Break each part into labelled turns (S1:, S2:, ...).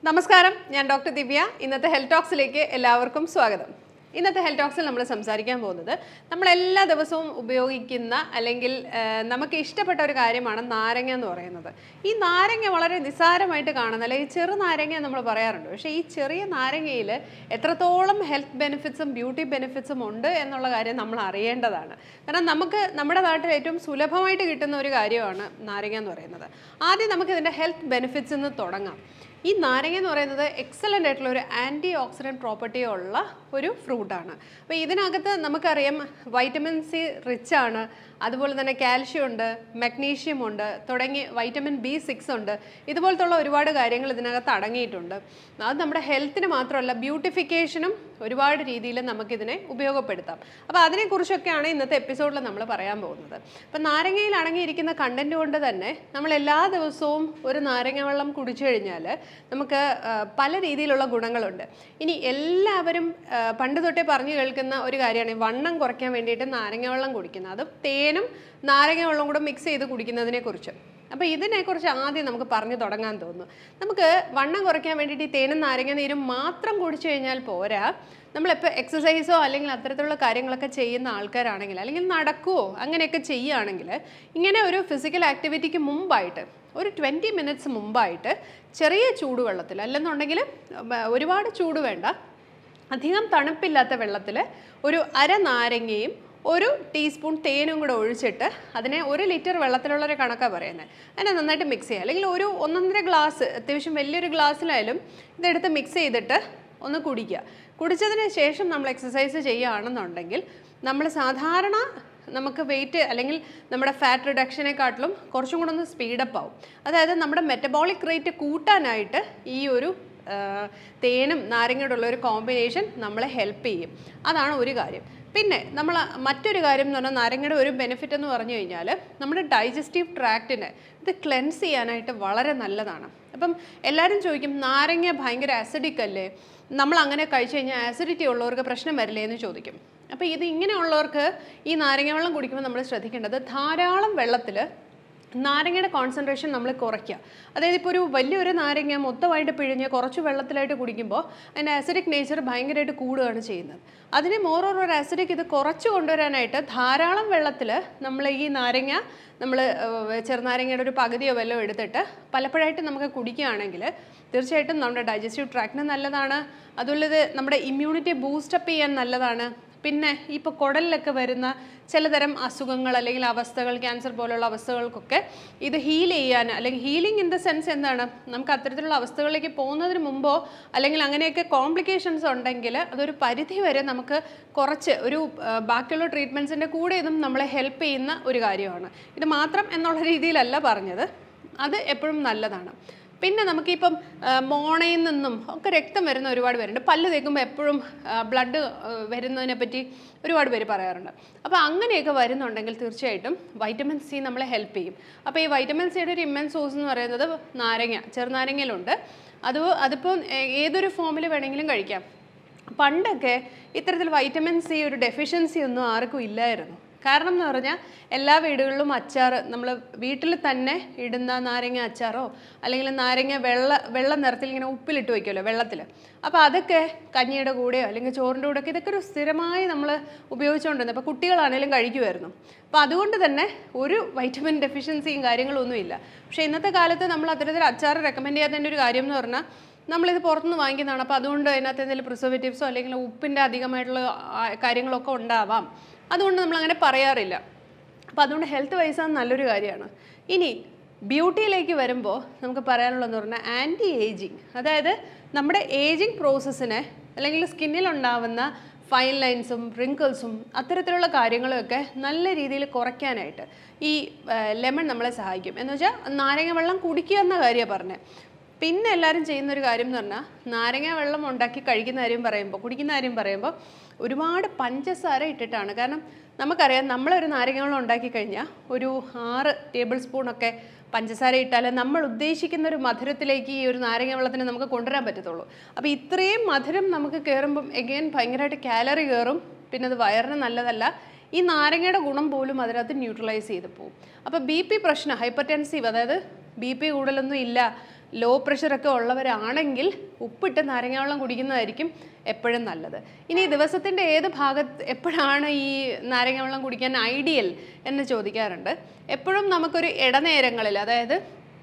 S1: നമസ്കാരം ഞാൻ ഡോക്ടർ ദിവ്യ ഇന്നത്തെ ഹെൽത്ത് ടോക്സിലേക്ക് എല്ലാവർക്കും സ്വാഗതം ഇന്നത്തെ ഹെൽത്ത് ടോക്സിൽ നമ്മൾ സംസാരിക്കാൻ പോകുന്നത് നമ്മൾ എല്ലാ ദിവസവും ഉപയോഗിക്കുന്ന അല്ലെങ്കിൽ ആ, നമുക്ക് ഇഷ്ടപ്പെട്ട ഒരു കാര്യമാണ് നാരങ്ങ എന്ന് പറയുന്നത് ഈ നാരങ്ങ വളരെ നിസ്സാരമായിട്ട് കാണുന്ന അല്ലെങ്കിൽ ചെറു നാരങ്ങ നമ്മൾ പറയാറുണ്ട് പക്ഷേ ഈ ചെറിയ നാരങ്ങയിൽ എത്രത്തോളം ഹെൽത്ത് ബെനിഫിറ്റ്സും ബ്യൂട്ടി ബെനിഫിറ്റ്സും ഉണ്ട് എന്നുള്ള കാര്യം നമ്മൾ അറിയേണ്ടതാണ് കാരണം നമുക്ക് നമ്മുടെ നാട്ടിൽ ഏറ്റവും സുലഭമായിട്ട് കിട്ടുന്ന ഒരു കാര്യമാണ് നാരങ്ങ എന്ന് പറയുന്നത് ആദ്യം നമുക്ക് ഇതിൻ്റെ ഹെൽത്ത് ബെനിഫിറ്റ്സ് നിന്ന് തുടങ്ങാം ഈ നാരങ്ങ എന്ന് പറയുന്നത് എക്സലൻ്റ് ആയിട്ടുള്ള ഒരു ആൻറ്റി ഓക്സിഡൻറ്റ് പ്രോപ്പർട്ടി ഉള്ള ഒരു ഫ്രൂട്ടാണ് അപ്പോൾ ഇതിനകത്ത് നമുക്കറിയാം വൈറ്റമിൻ സി റിച്ച് ആണ് അതുപോലെ തന്നെ കാൽഷ്യം ഉണ്ട് മഗ്നീഷ്യം ഉണ്ട് തുടങ്ങി വൈറ്റമിൻ ബി സിക്സ് ഉണ്ട് ഇതുപോലത്തുള്ള ഒരുപാട് കാര്യങ്ങൾ ഇതിനകത്ത് അടങ്ങിയിട്ടുണ്ട് അത് നമ്മുടെ ഹെൽത്തിന് മാത്രമല്ല ബ്യൂട്ടിഫിക്കേഷനും ഒരുപാട് രീതിയിൽ നമുക്കിതിനെ ഉപയോഗപ്പെടുത്താം അപ്പോൾ അതിനെക്കുറിച്ചൊക്കെയാണ് ഇന്നത്തെ എപ്പിസോഡിൽ നമ്മൾ പറയാൻ പോകുന്നത് അപ്പം നാരങ്ങയിൽ അടങ്ങിയിരിക്കുന്ന കണ്ടന്റ് കൊണ്ട് തന്നെ നമ്മൾ എല്ലാ ദിവസവും ഒരു നാരങ്ങ വെള്ളം കുടിച്ചു കഴിഞ്ഞാൽ നമുക്ക് ആ, പല രീതിയിലുള്ള ഗുണങ്ങളുണ്ട് ഇനി എല്ലാവരും ആ, പണ്ട് തൊട്ടേ പറഞ്ഞു കേൾക്കുന്ന ഒരു കാര്യമാണ് ഈ വണ്ണം കുറയ്ക്കാൻ വേണ്ടിയിട്ട് നാരങ്ങ വെള്ളം കുടിക്കുന്നത് അത് തേനും നാരങ്ങ വെള്ളം കൂടെ മിക്സ് ചെയ്ത് കുടിക്കുന്നതിനെ കുറിച്ച് അപ്പോൾ ഇതിനെക്കുറിച്ച് ആദ്യം നമുക്ക് പറഞ്ഞു തുടങ്ങാൻ തോന്നുന്നു നമുക്ക് വണ്ണം കുറയ്ക്കാൻ വേണ്ടിയിട്ട് ഈ തേനും നാരങ്ങ നീരും മാത്രം കുടിച്ചു കഴിഞ്ഞാൽ പോരാ നമ്മളിപ്പോൾ എക്സസൈസോ അല്ലെങ്കിൽ അത്തരത്തിലുള്ള കാര്യങ്ങളൊക്കെ ചെയ്യുന്ന ആൾക്കാരാണെങ്കിൽ അല്ലെങ്കിൽ നടക്കുവോ അങ്ങനെയൊക്കെ ചെയ്യുകയാണെങ്കിൽ ഇങ്ങനെ ഒരു ഫിസിക്കൽ ആക്ടിവിറ്റിക്ക് മുമ്പായിട്ട് ഒരു ട്വൻറ്റി മിനിറ്റ്സ് മുമ്പായിട്ട് ചെറിയ ചൂടുവെള്ളത്തിൽ അല്ലെന്നുണ്ടെങ്കിൽ ഉം, ഒരുപാട് ചൂട് വേണ്ട അധികം തണുപ്പില്ലാത്ത വെള്ളത്തിൽ ഒരു അര നാരങ്ങയും ഒരു ടീസ്പൂൺ തേനും കൂടെ ഒഴിച്ചിട്ട് അതിനെ ഒരു ലിറ്റർ വെള്ളത്തിലുള്ളൊരു കണക്കാണ് പറയുന്നത് അതിനെ നന്നായിട്ട് മിക്സ് ചെയ്യുക അല്ലെങ്കിൽ ഒരു ഒന്നൊന്നര ഗ്ലാസ് അത്യാവശ്യം വലിയൊരു ഗ്ലാസ്സിലായാലും ഇതെടുത്ത് മിക്സ് ചെയ്തിട്ട് ഒന്ന് കുടിക്കുക കുടിച്ചതിന് ശേഷം നമ്മൾ എക്സസൈസ് ചെയ്യുകയാണെന്നുണ്ടെങ്കിൽ നമ്മൾ സാധാരണ നമുക്ക് വെയിറ്റ് അല്ലെങ്കിൽ നമ്മുടെ ഫാറ്റ് റിഡക്ഷനെക്കാട്ടിലും കുറച്ചും കൂടെ ഒന്ന് സ്പീഡപ്പ് ആവും അതായത് നമ്മുടെ മെറ്റബോളിക് റേറ്റ് കൂട്ടാനായിട്ട് ഈ ഒരു ആ, തേനും നാരങ്ങയുടെ ഉള്ള ഒരു കോമ്പിനേഷൻ നമ്മളെ ഹെൽപ്പ് ചെയ്യും അതാണ് ഒരു കാര്യം പിന്നെ നമ്മൾ മറ്റൊരു കാര്യം എന്ന് പറഞ്ഞാൽ നാരങ്ങയുടെ ഒരു ബെനിഫിറ്റ് എന്ന് പറഞ്ഞു കഴിഞ്ഞാൽ നമ്മുടെ ഡൈജസ്റ്റീവ് ട്രാക്റ്റിനെ ഇത് ക്ലെൻസ് ചെയ്യാനായിട്ട് വളരെ നല്ലതാണ് അപ്പം എല്ലാവരും ചോദിക്കും നാരങ്ങ ഭയങ്കര ആസിഡിക് അല്ലേ നമ്മൾ അങ്ങനെ കഴിച്ചു കഴിഞ്ഞാൽ ആസിഡിറ്റി ഉള്ളവർക്ക് പ്രശ്നം വരില്ലേ എന്ന് ചോദിക്കും അപ്പോൾ ഇത് ഇങ്ങനെയുള്ളവർക്ക് ഈ നാരങ്ങ വെള്ളം കുടിക്കുമ്പോൾ നമ്മൾ ശ്രദ്ധിക്കേണ്ടത് ധാരാളം വെള്ളത്തിൽ നാരങ്ങയുടെ കോൺസെൻട്രേഷൻ നമ്മൾ കുറയ്ക്കുക അതായത് ഇപ്പോൾ ഒരു വലിയൊരു നാരങ്ങ മൊത്തമായിട്ട് പിഴിഞ്ഞ് കുറച്ച് വെള്ളത്തിലായിട്ട് കുടിക്കുമ്പോൾ അതിൻ്റെ ആസിഡിക് നേച്ചർ ഭയങ്കരമായിട്ട് കൂടുകയാണ് ചെയ്യുന്നത് അതിന് മോർ ഓർ ഒരു ആസിഡിക് ഇത് കുറച്ച് കൊണ്ടുവരാനായിട്ട് ധാരാളം വെള്ളത്തിൽ നമ്മൾ ഈ നാരങ്ങ നമ്മൾ ചെറുനാരങ്ങയുടെ ഒരു പകുതിയോ വല്ലതും എടുത്തിട്ട് പലപ്പോഴായിട്ട് നമുക്ക് കുടിക്കുകയാണെങ്കിൽ തീർച്ചയായിട്ടും നമ്മുടെ ഡൈജസ്റ്റീവ് ട്രാക്റ്റിന് നല്ലതാണ് അതുപോലെ ഇത് നമ്മുടെ ഇമ്മ്യൂണിറ്റി ബൂസ്റ്റപ്പ് ചെയ്യാൻ നല്ലതാണ് പിന്നെ ഇപ്പോൾ കുടലിലൊക്കെ വരുന്ന ചിലതരം അസുഖങ്ങൾ അല്ലെങ്കിൽ അവസ്ഥകൾ ക്യാൻസർ പോലുള്ള അവസ്ഥകൾക്കൊക്കെ ഇത് ഹീൽ ചെയ്യാൻ അല്ലെങ്കിൽ ഹീലിംഗ് ഇൻ ദ സെൻസ് എന്താണ് നമുക്ക് അത്തരത്തിലുള്ള അവസ്ഥകളിലേക്ക് പോകുന്നതിന് മുമ്പോ അല്ലെങ്കിൽ അങ്ങനെയൊക്കെ കോംപ്ലിക്കേഷൻസ് ഉണ്ടെങ്കിൽ അതൊരു പരിധി വരെ നമുക്ക് കുറച്ച് ഒരു ആ, ബാക്കിയുള്ള ട്രീറ്റ്മെൻറ്റ്സിൻ്റെ കൂടെ ഇതും നമ്മളെ ഹെൽപ്പ് ചെയ്യുന്ന ഒരു കാര്യമാണ് ഇത് മാത്രം എന്നുള്ള രീതിയിലല്ല പറഞ്ഞത് അത് എപ്പോഴും നല്ലതാണ് പിന്നെ നമുക്കിപ്പം ആ, മോണയിൽ നിന്നും ഒക്കെ രക്തം വരുന്ന ഒരുപാട് പേരുണ്ട് പല്ല് തേക്കുമ്പോൾ എപ്പോഴും ബ്ലഡ് വരുന്നതിനെ പറ്റി ഒരുപാട് പേര് പറയാറുണ്ട് അപ്പോൾ അങ്ങനെയൊക്കെ വരുന്നുണ്ടെങ്കിൽ തീർച്ചയായിട്ടും വൈറ്റമിൻ സി നമ്മളെ ഹെൽപ്പ് ചെയ്യും അപ്പോൾ ഈ വൈറ്റമിൻ സിയുടെ ഒരു ഇമ്മൻ സോഴ്സ് എന്ന് പറയുന്നത് നാരങ്ങ ചെറുനാരങ്ങയിലുണ്ട് അത് അതിപ്പോൾ ഏ- ഏതൊരു ഫോമിൽ വേണമെങ്കിലും കഴിക്കാം പണ്ടൊക്കെ ഇത്തരത്തിൽ വൈറ്റമിൻ സി ഒരു ഡെഫിഷ്യൻസി ഒന്നും ആർക്കും ഇല്ലായിരുന്നു കാരണം എന്ന് പറഞ്ഞാൽ എല്ലാ വീടുകളിലും അച്ചാർ നമ്മൾ വീട്ടിൽ തന്നെ ഇടുന്ന നാരങ്ങ അച്ചാറോ അല്ലെങ്കിൽ നാരങ്ങ വെള്ള വെള്ള നിറത്തിൽ ഇങ്ങനെ ഉപ്പിലിട്ട് വയ്ക്കുമല്ലോ വെള്ളത്തിൽ അപ്പോൾ അതൊക്കെ കഞ്ഞിയുടെ കൂടെയോ അല്ലെങ്കിൽ ചോറിൻ്റെ കൂടെയൊക്കെ ഇതൊക്കെ ഒരു സ്ഥിരമായി നമ്മൾ ഉപയോഗിച്ചുകൊണ്ടിരുന്നത് അപ്പോൾ കുട്ടികളാണേലും കഴിക്കുമായിരുന്നു അപ്പോൾ അതുകൊണ്ട് തന്നെ ഒരു വൈറ്റമിൻ ഡെഫിഷ്യൻസിയും കാര്യങ്ങളൊന്നും ഇല്ല പക്ഷേ ഇന്നത്തെ കാലത്ത് നമ്മൾ അത്തരത്തിൽ അച്ചാർ റെക്കമെൻഡ് ചെയ്യാത്തതിൻ്റെ ഒരു കാര്യം എന്ന് പറഞ്ഞാൽ നമ്മളിത് പുറത്തുനിന്ന് വാങ്ങിക്കുന്നതാണ് അപ്പോൾ അതുകൊണ്ട് അതിനകത്ത് എന്തെങ്കിലും പ്രിസർവേറ്റീവ്സോ അല്ലെങ്കിൽ ഉപ്പിൻ്റെ അധികമായിട്ടുള്ള ആ, കാര്യങ്ങളൊക്കെ ഉണ്ടാവാം അതുകൊണ്ട് നമ്മൾ അങ്ങനെ പറയാറില്ല അപ്പോൾ അതുകൊണ്ട് ഹെൽത്ത് വൈസ് അത് നല്ലൊരു കാര്യമാണ് ഇനി ബ്യൂട്ടിയിലേക്ക് വരുമ്പോൾ നമുക്ക് പറയാനുള്ളതെന്ന് പറഞ്ഞാൽ ആൻറ്റി ഏജിങ് അതായത് നമ്മുടെ ഏജിങ് പ്രോസസ്സിനെ അല്ലെങ്കിൽ സ്കിന്നിൽ ഉണ്ടാവുന്ന ഫൈൻ ലൈൻസും റിങ്കിൾസും അത്തരത്തിലുള്ള കാര്യങ്ങളൊക്കെ നല്ല രീതിയിൽ കുറയ്ക്കാനായിട്ട് ഈ ലെമൺ നമ്മളെ സഹായിക്കും എന്ന് വെച്ചാൽ നാരങ്ങ വെള്ളം കുടിക്കുക എന്ന കാര്യമാണ് പറഞ്ഞത് പിന്നെ എല്ലാവരും ചെയ്യുന്ന ഒരു കാര്യം എന്ന് പറഞ്ഞാൽ നാരങ്ങ വെള്ളം ഉണ്ടാക്കി കഴിക്കുന്ന കാര്യം പറയുമ്പോൾ കുടിക്കുന്ന കാര്യം പറയുമ്പോൾ ഒരുപാട് പഞ്ചസാര ഇട്ടിട്ടാണ് കാരണം നമുക്കറിയാം നമ്മളൊരു നാരങ്ങ വെള്ളം ഉണ്ടാക്കി കഴിഞ്ഞാൽ ഒരു ആറ് ടേബിൾ സ്പൂണൊക്കെ പഞ്ചസാര ഇട്ടാൽ നമ്മൾ ഉദ്ദേശിക്കുന്ന ഒരു മധുരത്തിലേക്ക് ഈ ഒരു നാരങ്ങ വെള്ളത്തിന് നമുക്ക് കൊണ്ടുവരാൻ പറ്റത്തുള്ളൂ അപ്പോൾ ഇത്രയും മധുരം നമുക്ക് കയറുമ്പം എഗെയിൻ ഭയങ്കരമായിട്ട് കാലറി കയറും പിന്നെ അത് വയറിന് നല്ലതല്ല ഈ നാരങ്ങയുടെ ഗുണം പോലും അതിനകത്ത് ന്യൂട്രലൈസ് ചെയ്ത് പോകും അപ്പോൾ ബി പി പ്രശ്നം ഹൈപ്പർ ടെൻസീവ് അതായത് ബി പി കൂടുതലൊന്നും ഇല്ല ലോ പ്രഷറൊക്കെ ഉള്ളവരാണെങ്കിൽ ഉപ്പിട്ട് നാരങ്ങ വെള്ളം കുടിക്കുന്നതായിരിക്കും എപ്പോഴും നല്ലത് ഇനി ദിവസത്തിൻ്റെ ഏത് ഭാഗത്ത് എപ്പോഴാണ് ഈ നാരങ്ങ വെള്ളം കുടിക്കാൻ ഐഡിയൽ എന്ന് ചോദിക്കാറുണ്ട് എപ്പോഴും നമുക്കൊരു ഇടനേരങ്ങളിൽ അതായത്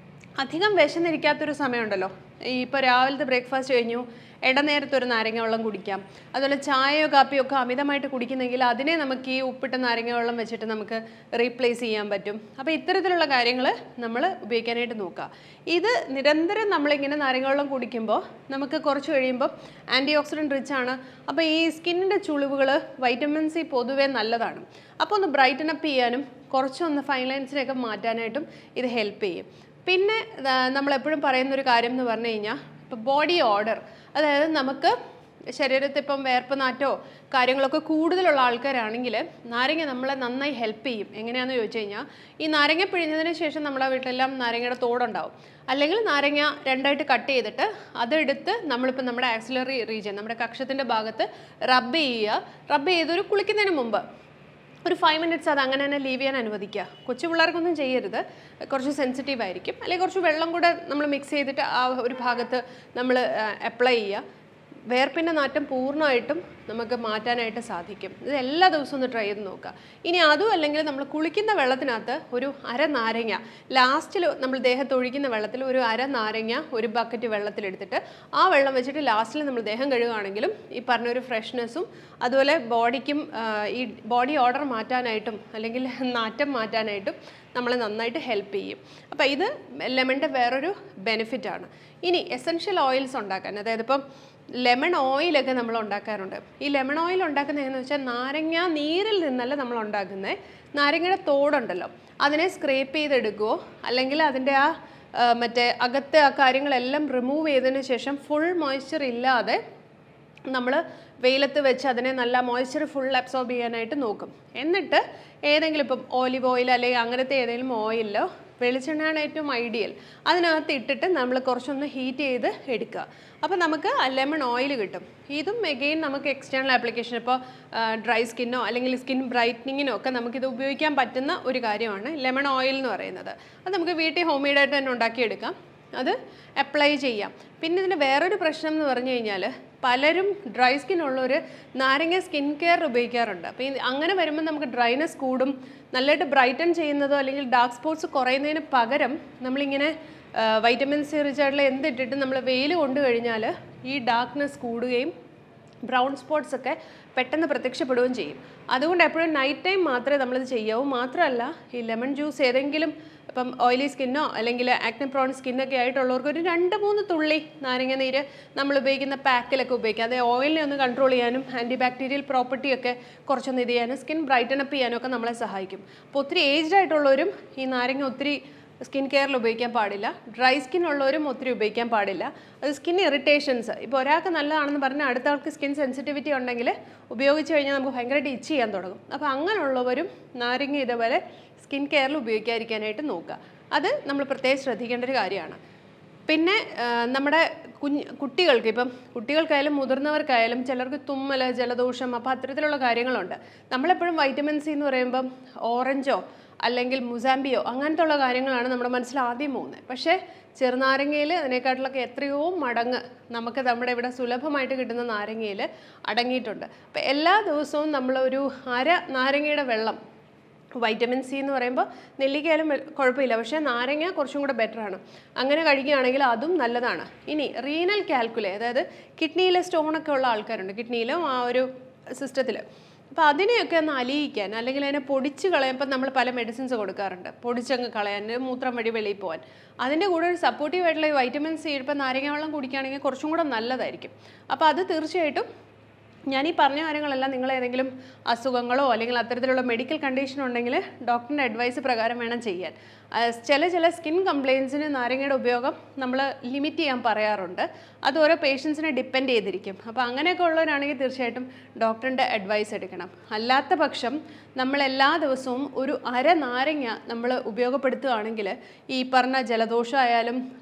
S1: അധികം വിശന്നിരിക്കാത്തൊരു സമയമുണ്ടല്ലോ ഈ ഇപ്പോൾ രാവിലത്തെ ബ്രേക്ക്ഫാസ്റ്റ് കഴിഞ്ഞു ഇടനേരത്ത് ഒരു നാരങ്ങ വെള്ളം കുടിക്കാം അതുപോലെ ചായയോ കാപ്പിയോ ഒക്കെ അമിതമായിട്ട് കുടിക്കുന്നെങ്കിൽ അതിനെ നമുക്ക് ഈ ഉപ്പിട്ട നാരങ്ങ വെള്ളം വെച്ചിട്ട് നമുക്ക് റീപ്ലേസ് ചെയ്യാൻ പറ്റും അപ്പോൾ ഇത്തരത്തിലുള്ള കാര്യങ്ങൾ നമ്മൾ ഉപയോഗിക്കാനായിട്ട് നോക്കുക ഇത് നിരന്തരം നമ്മളിങ്ങനെ നാരങ്ങ വെള്ളം കുടിക്കുമ്പോൾ നമുക്ക് കുറച്ച് കഴിയുമ്പോൾ ആൻറ്റി ഓക്സിഡൻറ്റ് റിച്ച് ആണ് അപ്പോൾ ഈ സ്കിന്നിൻ്റെ ചുളിവുകൾ വൈറ്റമിൻ സി പൊതുവേ നല്ലതാണ് അപ്പോൾ ഒന്ന് ബ്രൈറ്റൻ അപ്പ് ചെയ്യാനും കുറച്ചൊന്ന് ഫൈൻ ലൈൻസിനെയൊക്കെ മാറ്റാനായിട്ടും ഇത് ഹെൽപ്പ് ചെയ്യും പിന്നെ ആ, നമ്മളെപ്പോഴും പറയുന്നൊരു കാര്യം എന്ന് പറഞ്ഞു കഴിഞ്ഞാൽ ഇപ്പോൾ ബോഡി ഓർഡർ അതായത് നമുക്ക് ശരീരത്തിൽ ഇപ്പം വേർപ്പ് നാറ്റോ കാര്യങ്ങളൊക്കെ കൂടുതലുള്ള ആൾക്കാരാണെങ്കിൽ നാരങ്ങ നമ്മളെ നന്നായി ഹെൽപ്പ് ചെയ്യും എങ്ങനെയാണെന്ന് ചോദിച്ചു കഴിഞ്ഞാൽ ഈ നാരങ്ങ പിഴിഞ്ഞതിന് ശേഷം നമ്മുടെ വീട്ടിലെല്ലാം നാരങ്ങയുടെ തോടുണ്ടാവും അല്ലെങ്കിൽ നാരങ്ങ രണ്ടായിട്ട് കട്ട് ചെയ്തിട്ട് അതെടുത്ത് നമ്മളിപ്പോൾ നമ്മുടെ ആക്സിലറി റീജിയൻ നമ്മുടെ കക്ഷത്തിൻ്റെ ഭാഗത്ത് റബ്ബ് ചെയ്യുക റബ്ബ് ചെയ്തൊരു കുളിക്കുന്നതിന് മുമ്പ് ഒരു ഫൈവ് മിനിറ്റ്സ് അത് അങ്ങനെ തന്നെ ലീവ് ചെയ്യാൻ അനുവദിക്കുക കൊച്ചു പിള്ളേർക്കൊന്നും ചെയ്യരുത് കുറച്ച് സെൻസിറ്റീവ് ആയിരിക്കും അല്ലെങ്കിൽ കുറച്ച് വെള്ളം കൂടെ നമ്മൾ മിക്സ് ചെയ്തിട്ട് ആ ഒരു ഭാഗത്ത് നമ്മൾ അപ്ലൈ ചെയ്യുക വേർപ്പിൻ്റെ നാറ്റം പൂർണ്ണമായിട്ടും നമുക്ക് മാറ്റാനായിട്ട് സാധിക്കും ഇത് എല്ലാ ദിവസവും ഒന്ന് ട്രൈ ചെയ്ത് നോക്കുക ഇനി അതും അല്ലെങ്കിൽ നമ്മൾ കുളിക്കുന്ന വെള്ളത്തിനകത്ത് ഒരു അര നാരങ്ങ ലാസ്റ്റിൽ നമ്മൾ ദേഹത്ത് ഒഴിക്കുന്ന വെള്ളത്തിൽ ഒരു അര നാരങ്ങ ഒരു ബക്കറ്റ് വെള്ളത്തിലെടുത്തിട്ട് ആ വെള്ളം വെച്ചിട്ട് ലാസ്റ്റിൽ നമ്മൾ ദേഹം കഴുകുകയാണെങ്കിലും ഈ പറഞ്ഞ ഒരു ഫ്രഷ്നെസ്സും അതുപോലെ ബോഡിക്കും ഈ ബോഡി ഓർഡർ മാറ്റാനായിട്ടും അല്ലെങ്കിൽ നാറ്റം മാറ്റാനായിട്ടും നമ്മളെ നന്നായിട്ട് ഹെൽപ്പ് ചെയ്യും അപ്പോൾ ഇത് ലെമണിൻ്റെ വേറൊരു ബെനിഫിറ്റാണ് ഇനി എസെൻഷ്യൽ ഓയിൽസ് ഉണ്ടാക്കാൻ അതായത് ഇപ്പം ലെമൺ ഓയിലൊക്കെ നമ്മൾ ഉണ്ടാക്കാറുണ്ട് ഈ ലെമൺ ഓയിൽ ഉണ്ടാക്കുന്നത് എങ്ങനെയാണെന്ന് വെച്ചാൽ നാരങ്ങ നീരിൽ നിന്നല്ല നമ്മൾ ഉണ്ടാക്കുന്നത് നാരങ്ങയുടെ തോടുണ്ടല്ലോ അതിനെ സ്ക്രേപ്പ് ചെയ്തെടുക്കുകയോ അല്ലെങ്കിൽ അതിൻ്റെ ആ ആ, മറ്റേ അകത്തെ ആ കാര്യങ്ങളെല്ലാം റിമൂവ് ചെയ്തതിന് ശേഷം ഫുൾ മോയ്സ്ചർ ഇല്ലാതെ നമ്മൾ വെയിലത്ത് വെച്ച് അതിനെ നല്ല മോയ്സ്ചർ ഫുൾ അബ്സോർബ് ചെയ്യാനായിട്ട് നോക്കും എന്നിട്ട് ഏതെങ്കിലും ഇപ്പം ഓലിവ് ഓയിൽ അല്ലെങ്കിൽ അങ്ങനത്തെ ഏതെങ്കിലും ഓയിലോ വെളിച്ചെണ്ണയാണ് ഏറ്റവും ഐഡിയൽ അതിനകത്ത് ഇട്ടിട്ട് നമ്മൾ കുറച്ചൊന്ന് ഹീറ്റ് ചെയ്ത് എടുക്കുക അപ്പോൾ നമുക്ക് ലെമൺ ഓയിൽ കിട്ടും ഇതും എഗെയിൻ നമുക്ക് എക്സ്റ്റേണൽ ആപ്ലിക്കേഷൻ ഇപ്പോൾ ഡ്രൈ സ്കിന്നോ അല്ലെങ്കിൽ സ്കിൻ ബ്രൈറ്റനിങ്ങിനോ ഒക്കെ നമുക്കിത് ഉപയോഗിക്കാൻ പറ്റുന്ന ഒരു കാര്യമാണ് ലെമൺ ഓയിൽ എന്ന് പറയുന്നത് അത് നമുക്ക് വീട്ടിൽ ഹോം മെയ്ഡായിട്ട് തന്നെ ഉണ്ടാക്കിയെടുക്കാം അത് അപ്ലൈ ചെയ്യാം പിന്നെ ഇതിന് വേറൊരു പ്രശ്നം എന്ന് പറഞ്ഞു കഴിഞ്ഞാൽ പലരും ഡ്രൈ സ്കിൻ ഉള്ളവർ നാരങ്ങ സ്കിൻ കെയർ ഉപയോഗിക്കാറുണ്ട് അപ്പോൾ ഈ അങ്ങനെ വരുമ്പോൾ നമുക്ക് ഡ്രൈനെസ് കൂടും നല്ലതായിട്ട് ബ്രൈറ്റൻ ചെയ്യുന്നതോ അല്ലെങ്കിൽ ഡാർക്ക് സ്പോട്ട്സ് കുറയുന്നതിന് പകരം നമ്മളിങ്ങനെ വൈറ്റമിൻ സി റിച്ച് ആയിട്ടുള്ള എന്തിട്ടിട്ട് നമ്മൾ വെയിൽ കൊണ്ടു കഴിഞ്ഞാൽ ഈ ഡാർക്ക്നെസ് കൂടുകയും ബ്രൗൺ സ്പോട്ട്സ് ഒക്കെ പെട്ടെന്ന് പ്രത്യക്ഷപ്പെടുകയും ചെയ്യും അതുകൊണ്ട് എപ്പോഴും നൈറ്റ് ടൈം മാത്രമേ നമ്മളിത് ചെയ്യാവൂ മാത്രമല്ല ഈ ലെമൺ ജ്യൂസ് ഏതെങ്കിലും ഇപ്പം ഓയിലി സ്കിന്നോ അല്ലെങ്കിൽ ആക്നെ പ്രോൺ സ്കിന്നൊക്കെ ആയിട്ടുള്ളവർക്ക് ഒരു രണ്ട് മൂന്ന് തുള്ളി നാരങ്ങ നീര് നമ്മൾ ഉപയോഗിക്കുന്ന പാക്കിലൊക്കെ ഉപയോഗിക്കാം അത് ഓയിലിനെ ഒന്ന് കൺട്രോൾ ചെയ്യാനും ആൻറ്റി ബാക്ടീരിയൽ പ്രോപ്പർട്ടിയൊക്കെ കുറച്ചൊന്ന് ഇത് ചെയ്യാനും സ്കിൻ ബ്രൈറ്റൻ അപ്പ് ചെയ്യാനും ഒക്കെ നമ്മളെ സഹായിക്കും അപ്പോൾ ഒത്തിരി ഏജ്ഡ് ആയിട്ടുള്ളവരും ഈ നാരങ്ങ ഒത്തിരി സ്കിൻ കെയറിൽ ഉപയോഗിക്കാൻ പാടില്ല ഡ്രൈ സ്കിൻ ഉള്ളവരും ഒത്തിരി ഉപയോഗിക്കാൻ പാടില്ല അത് സ്കിൻ ഇറിറ്റേഷൻസ് ഇപ്പോൾ ഒരാൾക്ക് നല്ലതാണെന്ന് പറഞ്ഞാൽ അടുത്ത ആൾക്ക് സ്കിൻ സെൻസിറ്റിവിറ്റി ഉണ്ടെങ്കിൽ ഉപയോഗിച്ച് കഴിഞ്ഞാൽ നമുക്ക് ഭയങ്കരമായിട്ട് ഇച്ച് ചെയ്യാൻ തുടങ്ങും അപ്പോൾ അങ്ങനെയുള്ളവരും നാരങ്ങ ഇതേപോലെ സ്കിൻ കെയറിൽ ഉപയോഗിക്കാതിരിക്കാനായിട്ട് നോക്കുക അത് നമ്മൾ പ്രത്യേകം ശ്രദ്ധിക്കേണ്ട ഒരു കാര്യമാണ് പിന്നെ ആ, നമ്മുടെ കുഞ്ഞ് കുട്ടികൾക്ക് ഇപ്പം കുട്ടികൾക്കായാലും മുതിർന്നവർക്കായാലും ചിലർക്ക് തുമ്മൽ ജലദോഷം അപ്പോൾ അത്തരത്തിലുള്ള കാര്യങ്ങളുണ്ട് നമ്മളെപ്പോഴും വൈറ്റമിൻ സി എന്ന് പറയുമ്പം ഓറഞ്ചോ അല്ലെങ്കിൽ മുസാമ്പിയോ അങ്ങനത്തെ ഉള്ള കാര്യങ്ങളാണ് നമ്മുടെ മനസ്സിൽ ആദ്യം പോകുന്നത് പക്ഷേ ചെറുനാരങ്ങയിൽ അതിനെക്കാട്ടിലൊക്കെ എത്രയോ മടങ്ങ് നമുക്ക് നമ്മുടെ ഇവിടെ സുലഭമായിട്ട് കിട്ടുന്ന നാരങ്ങയിൽ അടങ്ങിയിട്ടുണ്ട് അപ്പോൾ എല്ലാ ദിവസവും നമ്മൾ ഒരു അര നാരങ്ങയുടെ വെള്ളം വൈറ്റമിൻ സി എന്ന് പറയുമ്പോൾ നെല്ലിക്കയായാലും വെ- കുഴപ്പമില്ല പക്ഷേ നാരങ്ങ കുറച്ചും കൂടെ ബെറ്റർ ആണ് അങ്ങനെ കഴിക്കുകയാണെങ്കിൽ അതും നല്ലതാണ് ഇനി റീനൽ കാൽക്കുലേ അതായത് കിഡ്നിയിലെ സ്റ്റോണൊക്കെ ഉള്ള ആൾക്കാരുണ്ട് കിഡ്നിയിലും ആ ഒരു സിസ്റ്റത്തിൽ അപ്പോൾ അതിനെയൊക്കെ ഒന്ന് അലിയിക്കാൻ അല്ലെങ്കിൽ അതിനെ പൊടിച്ച് കളയാൻ ഇപ്പം നമ്മൾ പല മെഡിസിൻസ് കൊടുക്കാറുണ്ട് പൊടിച്ചങ്ങ് കളയാൻ മൂത്രം വഴി വെളിയിൽ പോകാൻ അതിൻ്റെ കൂടെ ഒരു സപ്പോർട്ടീവ് ആയിട്ടുള്ള ഈ വൈറ്റമിൻ സി ഇപ്പം നാരങ്ങ വെള്ളം കുടിക്കുകയാണെങ്കിൽ കുറച്ചും കൂടെ നല്ലതായിരിക്കും അപ്പോൾ അത് തീർച്ചയായിട്ടും ഞാൻ ഈ പറഞ്ഞ കാര്യങ്ങളെല്ലാം നിങ്ങൾ ഏതെങ്കിലും അസുഖങ്ങളോ അല്ലെങ്കിൽ അത്തരത്തിലുള്ള മെഡിക്കൽ കണ്ടീഷൻ ഉണ്ടെങ്കിൽ ഡോക്ടറിൻ്റെ അഡ്വൈസ് പ്രകാരം വേണം ചെയ്യാൻ ആ, ചില ചില സ്കിൻ കംപ്ലയിൻസിന് നാരങ്ങയുടെ ഉപയോഗം നമ്മൾ ലിമിറ്റ് ചെയ്യാൻ പറയാറുണ്ട് അത് ഓരോ പേഷ്യൻസിനെ ഡിപ്പെൻഡ് ചെയ്തിരിക്കും അപ്പോൾ അങ്ങനെയൊക്കെ ഉള്ളവരാണെങ്കിൽ തീർച്ചയായിട്ടും ഡോക്ടറിൻ്റെ അഡ്വൈസ് എടുക്കണം അല്ലാത്ത പക്ഷം നമ്മൾ എല്ലാ ദിവസവും ഒരു അര നാരങ്ങ നമ്മൾ ഉപയോഗപ്പെടുത്തുകയാണെങ്കിൽ ഈ പറഞ്ഞ ജലദോഷമായാലും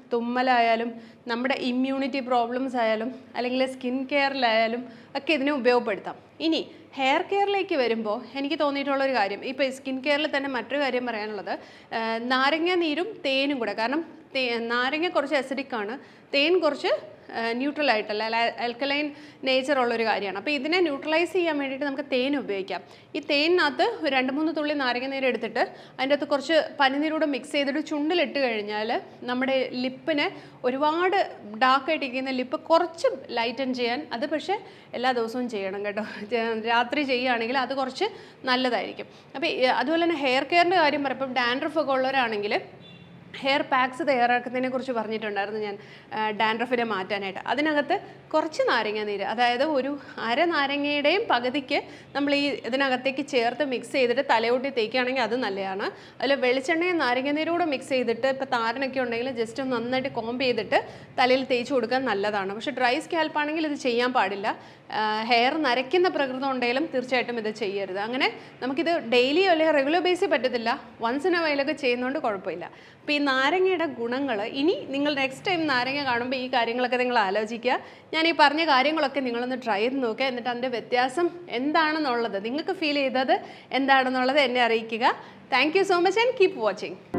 S1: തുമ്മലായാലും നമ്മുടെ ഇമ്മ്യൂണിറ്റി പ്രോബ്ലംസ് ആയാലും അല്ലെങ്കിൽ സ്കിൻ കെയറിലായാലും ഒക്കെ ഇതിനെ ഉപയോഗപ്പെടുത്താം ഇനി ഹെയർ കെയറിലേക്ക് വരുമ്പോൾ എനിക്ക് തോന്നിയിട്ടുള്ള ഒരു കാര്യം ഇപ്പോൾ സ്കിൻ കെയറിൽ തന്നെ മറ്റൊരു കാര്യം പറയാനുള്ളത് ആ, നാരങ്ങ നീരും തേനും കൂടെ കാരണം തേ നാരങ്ങ കുറച്ച് അസിഡിക് ആണ് തേൻ കുറച്ച് ന്യൂട്രൽ ആയിട്ടല്ല ആൽക്കലൈൻ നേച്ചർ ഉള്ളൊരു കാര്യമാണ് അപ്പോൾ ഇതിനെ ന്യൂട്രലൈസ് ചെയ്യാൻ വേണ്ടിയിട്ട് നമുക്ക് തേൻ ഉപയോഗിക്കാം ഈ തേനിനകത്ത് ഒരു രണ്ട് മൂന്ന് തുള്ളി നാരങ്ങ നീര് എടുത്തിട്ട് അതിൻ്റെ അകത്ത് കുറച്ച് പനിനീരൂടെ മിക്സ് ചെയ്തിട്ട് ചുണ്ടിലിട്ട് കഴിഞ്ഞാൽ നമ്മുടെ ലിപ്പിനെ ഒരുപാട് ഡാർക്കായിട്ടിരിക്കുന്ന ലിപ്പ് കുറച്ച് ലൈറ്റൻ ചെയ്യാൻ അത് പക്ഷേ എല്ലാ ദിവസവും ചെയ്യണം കേട്ടോ രാത്രി ചെയ്യുകയാണെങ്കിൽ അത് കുറച്ച് നല്ലതായിരിക്കും അപ്പോൾ ഈ- അതുപോലെ തന്നെ ഹെയർ കെയറിൻ്റെ കാര്യം പറയുമ്പോൾ ഡാൻഡ്രഫ് ഒക്കെ ഉള്ളവരാണെങ്കിൽ ഹെയർ പാക്സ് തയ്യാറാക്കുന്നതിനെ കുറിച്ച് പറഞ്ഞിട്ടുണ്ടായിരുന്നു ഞാൻ ഡാൻഡ്രഫിനെ മാറ്റാനായിട്ട് അതിനകത്ത് കുറച്ച് നാരങ്ങ നീര് അതായത് ഒരു അര നാരങ്ങയുടെയും പകുതിക്ക് നമ്മൾ ഈ ഇതിനകത്തേക്ക് ചേർത്ത് മിക്സ് ചെയ്തിട്ട് തലയോട്ടി തേക്കുകയാണെങ്കിൽ അത് നല്ലതാണ് അതിൽ വെളിച്ചെണ്ണയും നാരങ്ങ നീരും കൂടെ മിക്സ് ചെയ്തിട്ട് ഇപ്പോൾ താരനൊക്കെ ഉണ്ടെങ്കിൽ ജസ്റ്റ് ഒന്ന് നന്നായിട്ട് കോംബ് ചെയ്തിട്ട് തലയിൽ തേച്ച് കൊടുക്കാൻ നല്ലതാണ് പക്ഷേ ഡ്രൈ സ്കാൽപ്പ് ആണെങ്കിൽ ഇത് ചെയ്യാൻ പാടില്ല ഹെയർ നരയ്ക്കുന്ന പ്രകൃതം ഉണ്ടെങ്കിലും തീർച്ചയായിട്ടും ഇത് ചെയ്യരുത് അങ്ങനെ നമുക്കിത് ഡെയിലി അല്ലെങ്കിൽ റെഗുലർ ബേസിൽ പറ്റത്തില്ല വൺസ് ഇൻ എ വൈലൊക്കെ ചെയ്യുന്നതുകൊണ്ട് കുഴപ്പമില്ല അപ്പോൾ ഈ നാരങ്ങയുടെ ഗുണങ്ങൾ ഇനി നിങ്ങൾ നെക്സ്റ്റ് ടൈം നാരങ്ങ കാണുമ്പോൾ ഈ കാര്യങ്ങളൊക്കെ നിങ്ങൾ ആലോചിക്കുക ഞാൻ ഈ പറഞ്ഞ കാര്യങ്ങളൊക്കെ നിങ്ങളൊന്ന് ട്രൈ ചെയ്ത് നോക്കുക എന്നിട്ട് അതിൻ്റെ വ്യത്യാസം എന്താണെന്നുള്ളത് നിങ്ങൾക്ക് ഫീൽ ചെയ്തത് എന്താണെന്നുള്ളത് എന്നെ അറിയിക്കുക thank you so much and keep watching